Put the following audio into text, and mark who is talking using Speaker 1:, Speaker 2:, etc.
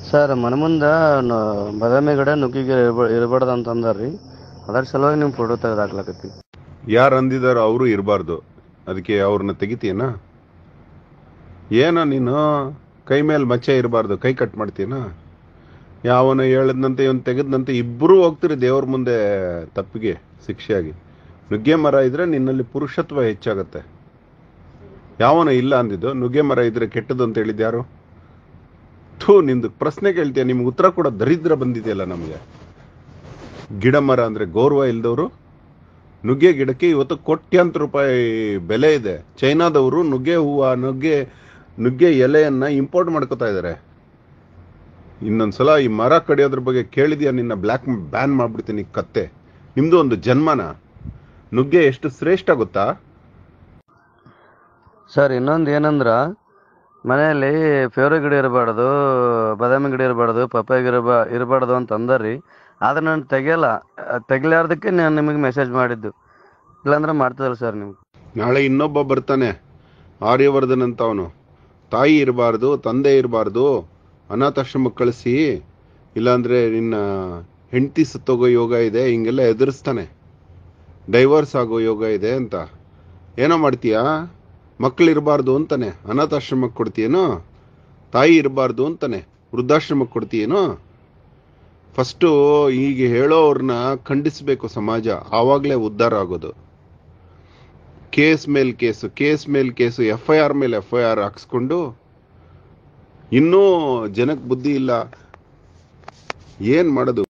Speaker 1: sir ಮನೆ ಮುಂದೆ ಬದಾಮಿ ಗಿಡ ನುಗ್ಗಿಗೆ ಇರಬಾರ್ದು ಅಂತ ಅಂದಾರ್ರಿ ಅದ್ರ ಸಲುವಾಗಿ ನಿಮ್ಮ ಫೋಟೋ ತೆಗೆದು ಹಾಕ್ಲಕತ್ತಿ
Speaker 2: ಯಾರು ಅಂದಿದಾರೋ ಅವರು ಇರಬಾರ್ದು ಅದಕ್ಕೆ ಅವ್ರನ್ನ ತೆಗಿತೀಯನ ಏನೋ ನೀನು ಕೈ ಮೇಲೆ ಮಚ್ಚೆ ಇರಬಾರ್ದು ಕೈ ಕಟ್ ಮಾಡ್ತೀಯನ ಯಾವನ ಹೇಳದ್ನಂತೆ ಇವನು ತೆಗೆದ್ನಂತೆ ಇಬ್ಬರೂ ಹೋಗ್ತೀರಿ ದೇವ್ರ ಮುಂದೆ ತಪ್ಪಿಗೆ ಶಿಕ್ಷೆಯಾಗಿ ನುಗ್ಗೆ ಮರ ಇದ್ರೆ ನಿನ್ನಲ್ಲಿ ಪುರುಷತ್ವ ಹೆಚ್ಚಾಗತ್ತೆ ಯಾವನ ಇಲ್ಲ ಅಂದಿದ್ದು ನುಗ್ಗೆ ಮರ ಇದ್ರೆ ಕೆಟ್ಟದ್ದು ಅಂತ ಹೇಳಿದ್ ಯಾರು ಥೂ ನಿಂದು ಪ್ರಶ್ನೆ ಕೇಳ್ತೀಯ ನಿಮ್ಗೆ ಉತ್ತರ ಕೂಡ ದರಿದ್ರ ಬಂದಿದೆಯಲ್ಲ ನಮಗೆ ಗಿಡ ಮರ ಅಂದ್ರೆ ಗೌರವ ಇಲ್ದವರು ನುಗ್ಗೆ ಗಿಡಕ್ಕೆ ಇವತ್ತು ಕೋಟ್ಯಾಂತರ ರೂಪಾಯಿ ಬೆಲೆ ಇದೆ ಚೈನಾದವರು ನುಗ್ಗೆ ಹೂವು ನುಗ್ಗೆ ನುಗ್ಗೆ ಎಲೆಯನ್ನ ಇಂಪೋರ್ಟ್ ಮಾಡ್ಕೋತಾ ಇದ್ದಾರೆ ಇನ್ನೊಂದ್ಸಲ ಈ ಮರ ಕಡಿಯೋದ್ರ ಬಗ್ಗೆ ಕೇಳಿದ್ಯಾ ನಿನ್ನ ಬ್ಲ್ಯಾಕ್ ಬ್ಯಾನ್ ಮಾಡ್ಬಿಡ್ತೀನಿ ಕತ್ತೆ ನಿಮ್ದು ಒಂದು ಜನ್ಮನ ನುಗ್ಗೆ ಎಷ್ಟು ಶ್ರೇಷ್ಠ ಗೊತ್ತಾ
Speaker 1: ಸರ್ ಇನ್ನೊಂದು ಏನಂದ್ರ ಮನೆಯಲ್ಲಿ ಫೇವ್ರೆ ಗಿಡ ಇರಬಾರ್ದು ಬಾದಾಮಿ ಗಿಡ ಇರಬಾರ್ದು ಪಪ್ಪಾಯ ಗಿಡ ಇರಬಾ ಇರಬಾರ್ದು ಅಂತ ಅಂದಾರ್ರಿ ಆದ್ರೆ ನಾನು ತೆಗಿಯಲ್ಲ ಅದ್ ತೆಗಿಲಾರ್ದಕ್ಕೆ ನಾನು ನಿಮಗೆ ಮೆಸೇಜ್ ಮಾಡಿದ್ದು ಇಲ್ಲಾಂದ್ರೆ ಮಾಡ್ತದಲ್ಲ ಸರ್ ನೀವು
Speaker 2: ನಾಳೆ ಇನ್ನೊಬ್ಬ ಬರ್ತಾನೆ ಆರ್ಯವರ್ಧನ್ ಅಂತ ಅವನು ತಾಯಿ ಇರಬಾರ್ದು ತಂದೆ ಇರಬಾರ್ದು ಅನಾಥಾಶ್ರಮಕ್ಕೆ ಕಳಿಸಿ ಇಲ್ಲಾಂದ್ರೆ ನಿನ್ನ ಹೆಂಡತಿ ಸತ್ತೋಗೋ ಯೋಗ ಇದೆ ಹಿಂಗೆಲ್ಲ ಎದುರಿಸ್ತಾನೆ ಡೈವರ್ಸ್ ಆಗೋ ಯೋಗ ಇದೆ ಅಂತ ಏನೋ ಮಾಡ್ತೀಯಾ ಮಕ್ಕಳಿರಬಾರ್ದು ಅಂತಾನೆ ಅನಾಥಾಶ್ರಮಕ್ಕೆ ಕೊಡ್ತೀಯೇನೋ ತಾಯಿ ಇರಬಾರ್ದು ಅಂತಾನೆ ವೃದ್ಧಾಶ್ರಮಕ್ಕೆ ಕೊಡ್ತೀಯೇನೋ ಫಸ್ಟು ಹೀಗೆ ಹೇಳೋವ್ರನ್ನ ಖಂಡಿಸ್ಬೇಕು ಸಮಾಜ ಆವಾಗಲೇ ಉದ್ಧಾರ ಆಗೋದು ಕೇಸ್ ಮೇಲ್ ಕೇಸು ಕೇಸ್ ಮೇಲ್ ಕೇಸು ಎಫ್ ಐ ಆರ್ ಮೇಲೆ ಎಫ್ ಐ ಆರ್ ಹಾಕ್ಸ್ಕೊಂಡು ಇನ್ನೂ ಜನಕ್ಕೆ ಬುದ್ಧಿ ಇಲ್ಲ ಏನ್ ಮಾಡೋದು